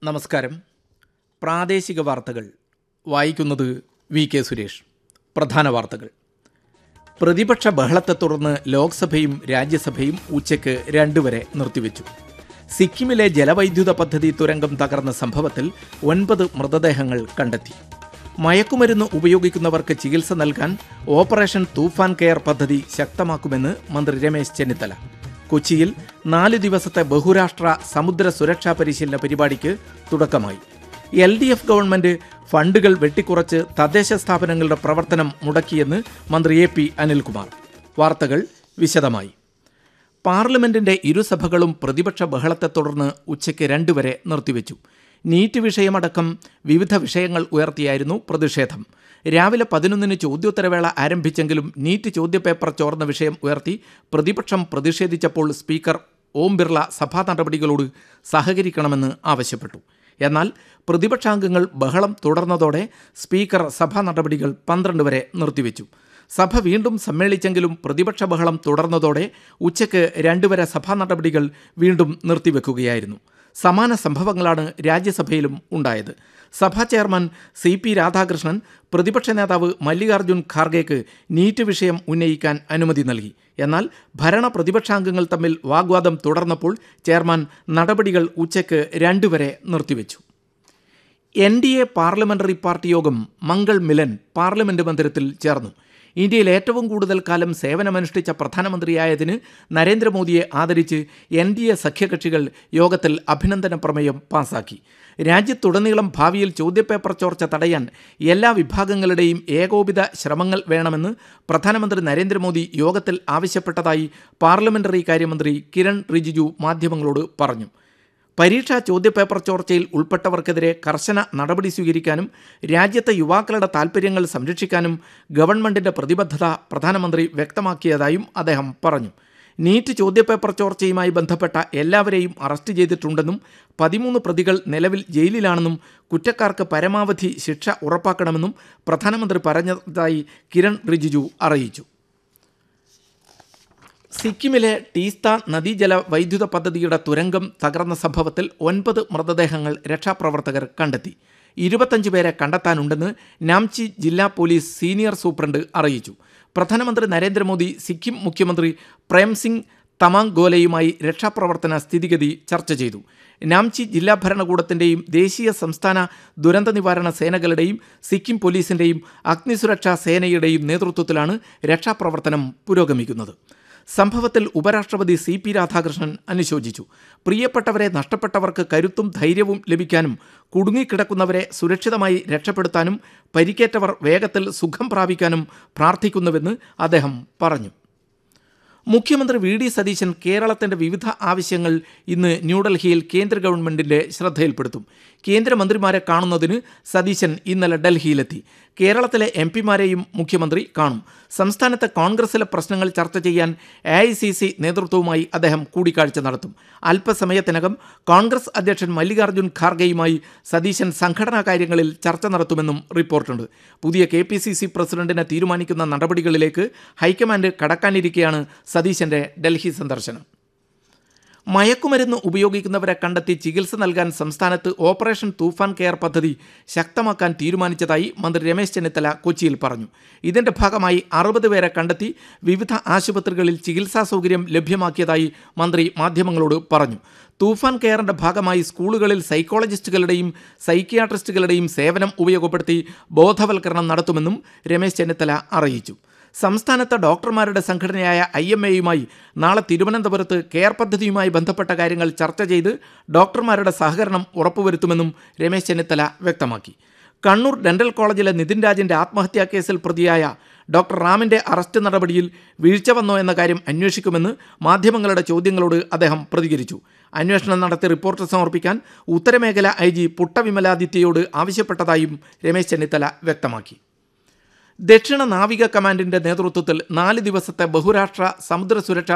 നമസ്കാരം പ്രാദേശിക വാർത്തകൾ വായിക്കുന്നത് വി കെ സുരേഷ് പ്രധാന വാർത്തകൾ പ്രതിപക്ഷ ബഹളത്തെ തുടർന്ന് ലോക്സഭയും രാജ്യസഭയും ഉച്ചയ്ക്ക് രണ്ടുവരെ നിർത്തിവെച്ചു സിക്കിമിലെ ജലവൈദ്യുത പദ്ധതി തുരങ്കം തകർന്ന സംഭവത്തിൽ ഒൻപത് മൃതദേഹങ്ങൾ കണ്ടെത്തി മയക്കുമരുന്ന് ഉപയോഗിക്കുന്നവർക്ക് ചികിത്സ നൽകാൻ ഓപ്പറേഷൻ തൂഫാൻ കെയർ പദ്ധതി ശക്തമാക്കുമെന്ന് മന്ത്രി രമേശ് ചെന്നിത്തല കൊച്ചിയിൽ നാല് ദിവസത്തെ ബഹുരാഷ്ട്ര സമുദ്ര സുരക്ഷാ പരിശീലന പരിപാടിക്ക് തുടക്കമായി എൽ ഡി എഫ് ഗവൺമെന്റ് ഫണ്ടുകൾ വെട്ടിക്കുറച്ച് തദ്ദേശ സ്ഥാപനങ്ങളുടെ പ്രവർത്തനം മുടക്കിയെന്ന് മന്ത്രി എ പി അനിൽകുമാർ വാർത്തകൾ വിശദമായി പാർലമെന്റിന്റെ ഇരുസഭകളും പ്രതിപക്ഷ ബഹളത്തെ തുടർന്ന് ഉച്ചയ്ക്ക് രണ്ടുവരെ നിർത്തിവെച്ചു നീറ്റ് വിഷയമടക്കം വിവിധ വിഷയങ്ങൾ ഉയർത്തിയായിരുന്നു പ്രതിഷേധം രാവിലെ പതിനൊന്നിന് ചോദ്യോത്തരവേള ആരംഭിച്ചെങ്കിലും നീറ്റ് ചോദ്യപേപ്പർ ചോർന്ന വിഷയം ഉയർത്തി പ്രതിപക്ഷം പ്രതിഷേധിച്ചപ്പോൾ സ്പീക്കർ ഓം ബിർള സഭാ നടപടികളോട് സഹകരിക്കണമെന്ന് ആവശ്യപ്പെട്ടു എന്നാൽ പ്രതിപക്ഷാംഗങ്ങൾ ബഹളം തുടർന്നതോടെ സ്പീക്കർ സഭാ നടപടികൾ പന്ത്രണ്ട് വരെ നിർത്തിവെച്ചു സഭ വീണ്ടും സമ്മേളിച്ചെങ്കിലും പ്രതിപക്ഷ ബഹളം തുടർന്നതോടെ ഉച്ചയ്ക്ക് രണ്ടുവരെ സഭാ നടപടികൾ വീണ്ടും നിർത്തിവെക്കുകയായിരുന്നു സമാന സംഭവങ്ങളാണ് രാജ്യസഭയിലും ഉണ്ടായത് സഭാ ചെയർമാൻ സി പി രാധാകൃഷ്ണൻ പ്രതിപക്ഷ നേതാവ് മല്ലികാർജ്ജുൻ ഖാർഗെക്ക് നീറ്റ് വിഷയം ഉന്നയിക്കാൻ അനുമതി നൽകി എന്നാൽ ഭരണ പ്രതിപക്ഷാംഗങ്ങൾ തമ്മിൽ വാഗ്വാദം തുടർന്നപ്പോൾ ചെയർമാൻ നടപടികൾ ഉച്ചയ്ക്ക് രണ്ടുവരെ നിർത്തിവെച്ചു N D A parliamentary party യോഗം മംഗൾ മിലൻ പാർലമെന്റ് മന്ദിരത്തിൽ ചേർന്നു ഇന്ത്യയിൽ ഏറ്റവും കൂടുതൽ കാലം സേവനമനുഷ്ഠിച്ച പ്രധാനമന്ത്രിയായതിന് നരേന്ദ്രമോദിയെ ആദരിച്ച് എൻ ഡി എ സഖ്യകക്ഷികൾ യോഗത്തിൽ അഭിനന്ദന പ്രമേയം പാസാക്കി രാജ്യത്തുടനീളം ഭാവിയിൽ ചോദ്യപേപ്പർ ചോർച്ച തടയാൻ എല്ലാ വിഭാഗങ്ങളുടെയും ഏകോപിത ശ്രമങ്ങൾ വേണമെന്ന് പ്രധാനമന്ത്രി നരേന്ദ്രമോദി യോഗത്തിൽ ആവശ്യപ്പെട്ടതായി പാർലമെന്ററി കാര്യമന്ത്രി കിരൺ റിജിജു മാധ്യമങ്ങളോട് പറഞ്ഞു പരീക്ഷാ ചോദ്യപേപ്പർ ചോർച്ചയിൽ ഉൾപ്പെട്ടവർക്കെതിരെ കർശന നടപടി സ്വീകരിക്കാനും രാജ്യത്തെ യുവാക്കളുടെ താൽപ്പര്യങ്ങൾ സംരക്ഷിക്കാനും ഗവൺമെന്റിന്റെ പ്രതിബദ്ധത പ്രധാനമന്ത്രി വ്യക്തമാക്കിയതായും അദ്ദേഹം പറഞ്ഞു നീറ്റ് ചോദ്യപേപ്പർ ചോർച്ചയുമായി ബന്ധപ്പെട്ട എല്ലാവരെയും അറസ്റ്റ് ചെയ്തിട്ടുണ്ടെന്നും പതിമൂന്ന് പ്രതികൾ നിലവിൽ ജയിലിലാണെന്നും കുറ്റക്കാർക്ക് പരമാവധി ശിക്ഷ ഉറപ്പാക്കണമെന്നും പ്രധാനമന്ത്രി പറഞ്ഞതായി കിരൺ റിജിജു അറിയിച്ചു സിക്കിമിലെ ടീസ്ത നദീജല വൈദ്യുത പദ്ധതിയുടെ തുരങ്കം തകർന്ന സംഭവത്തിൽ ഒൻപത് മൃതദേഹങ്ങൾ രക്ഷാപ്രവർത്തകർ കണ്ടെത്തി ഇരുപത്തഞ്ച് പേരെ കണ്ടെത്താനുണ്ടെന്ന് നാംചി ജില്ലാ പോലീസ് സീനിയർ സൂപ്രണ്ട് അറിയിച്ചു പ്രധാനമന്ത്രി നരേന്ദ്രമോദി സിക്കിം മുഖ്യമന്ത്രി പ്രേംസിംഗ് തമാങ് ഗോലയുമായി രക്ഷാപ്രവർത്തന സ്ഥിതിഗതി ചർച്ച ചെയ്തു നാംചി ജില്ലാ ഭരണകൂടത്തിൻ്റെയും ദേശീയ സംസ്ഥാന ദുരന്ത നിവാരണ സേനകളുടെയും സിക്കിം പോലീസിൻ്റെയും അഗ്നിസുരക്ഷാ സേനയുടെയും നേതൃത്വത്തിലാണ് രക്ഷാപ്രവർത്തനം പുരോഗമിക്കുന്നത് സംഭവത്തിൽ ഉപരാഷ്ട്രപതി സി പി രാധാകൃഷ്ണൻ അനുശോചിച്ചു പ്രിയപ്പെട്ടവരെ നഷ്ടപ്പെട്ടവർക്ക് കരുത്തും ധൈര്യവും ലഭിക്കാനും കുടുങ്ങിക്കിടക്കുന്നവരെ സുരക്ഷിതമായി രക്ഷപ്പെടുത്താനും പരിക്കേറ്റവർ വേഗത്തിൽ സുഖം പ്രാപിക്കാനും പ്രാർത്ഥിക്കുന്നുവെന്ന് അദ്ദേഹം പറഞ്ഞു മുഖ്യമന്ത്രി വി ഡി സതീശൻ കേരളത്തിന്റെ വിവിധ ആവശ്യങ്ങൾ ഇന്ന് ന്യൂഡൽഹിയിൽ കേന്ദ്ര ഗവൺമെന്റിന്റെ ശ്രദ്ധയിൽപ്പെടുത്തും കേന്ദ്രമന്ത്രിമാരെ കാണുന്നതിന് സതീശൻ ഇന്നലെ ഡൽഹിയിലെത്തി കേരളത്തിലെ എം പിമാരെയും മുഖ്യമന്ത്രി കാണും സംസ്ഥാനത്തെ കോൺഗ്രസിലെ പ്രശ്നങ്ങൾ ചർച്ച ചെയ്യാൻ എ ഐ സി സി നേതൃത്വവുമായി അദ്ദേഹം കൂടിക്കാഴ്ച നടത്തും അല്പസമയത്തിനകം കോൺഗ്രസ് അധ്യക്ഷൻ മല്ലികാർജ്ജുൻ ഖാർഗെയുമായി സതീശൻ സംഘടനാ കാര്യങ്ങളിൽ ചർച്ച നടത്തുമെന്നും റിപ്പോർട്ടുണ്ട് പുതിയ കെ പി സി സി പ്രസിഡന്റിനെ തീരുമാനിക്കുന്ന നടപടികളിലേക്ക് ഹൈക്കമാൻഡ് കടക്കാനിരിക്കെയാണ് സതീശന്റെ ഡൽഹി സന്ദർശനം മയക്കുമരുന്ന് ഉപയോഗിക്കുന്നവരെ കണ്ടെത്തി ചികിത്സ നൽകാൻ സംസ്ഥാനത്ത് ഓപ്പറേഷൻ തൂഫാൻ കെയർ പദ്ധതി ശക്തമാക്കാൻ തീരുമാനിച്ചതായി മന്ത്രി രമേശ് ചെന്നിത്തല കൊച്ചിയിൽ പറഞ്ഞു ഇതിന്റെ ഭാഗമായി അറുപത് പേരെ കണ്ടെത്തി വിവിധ ആശുപത്രികളിൽ ചികിത്സാ സൗകര്യം ലഭ്യമാക്കിയതായി മന്ത്രി മാധ്യമങ്ങളോട് പറഞ്ഞു തൂഫാൻ കെയറിന്റെ ഭാഗമായി സ്കൂളുകളിൽ സൈക്കോളജിസ്റ്റുകളുടെയും സൈക്കിയാട്രിസ്റ്റുകളുടെയും സേവനം ഉപയോഗപ്പെടുത്തി ബോധവൽക്കരണം നടത്തുമെന്നും രമേശ് ചെന്നിത്തല അറിയിച്ചു സംസ്ഥാനത്തെ ഡോക്ടർമാരുടെ സംഘടനയായ ഐ എം എയുമായി നാളെ തിരുവനന്തപുരത്ത് കെയർ പദ്ധതിയുമായി ബന്ധപ്പെട്ട കാര്യങ്ങൾ ചർച്ച ചെയ്ത് ഡോക്ടർമാരുടെ സഹകരണം ഉറപ്പുവരുത്തുമെന്നും രമേശ് ചെന്നിത്തല വ്യക്തമാക്കി കണ്ണൂർ ഡെന്റൽ കോളേജിലെ നിതിൻ രാജിന്റെ ആത്മഹത്യാ കേസിൽ പ്രതിയായ ഡോക്ടർ റാമിന്റെ അറസ്റ്റ് നടപടിയിൽ വീഴ്ച വന്നോ എന്ന കാര്യം അന്വേഷിക്കുമെന്ന് മാധ്യമങ്ങളുടെ ചോദ്യങ്ങളോട് അദ്ദേഹം പ്രതികരിച്ചു അന്വേഷണം നടത്തി റിപ്പോർട്ട് സമർപ്പിക്കാൻ ഉത്തരമേഖല ഐ ജി പുട്ടവിമലാദിത്യയോട് ആവശ്യപ്പെട്ടതായും രമേശ് ചെന്നിത്തല വ്യക്തമാക്കി ദക്ഷിണ നാവിക കമാൻഡിന്റെ നേതൃത്വത്തിൽ നാല് ദിവസത്തെ ബഹുരാഷ്ട്ര സമുദ്ര സുരക്ഷാ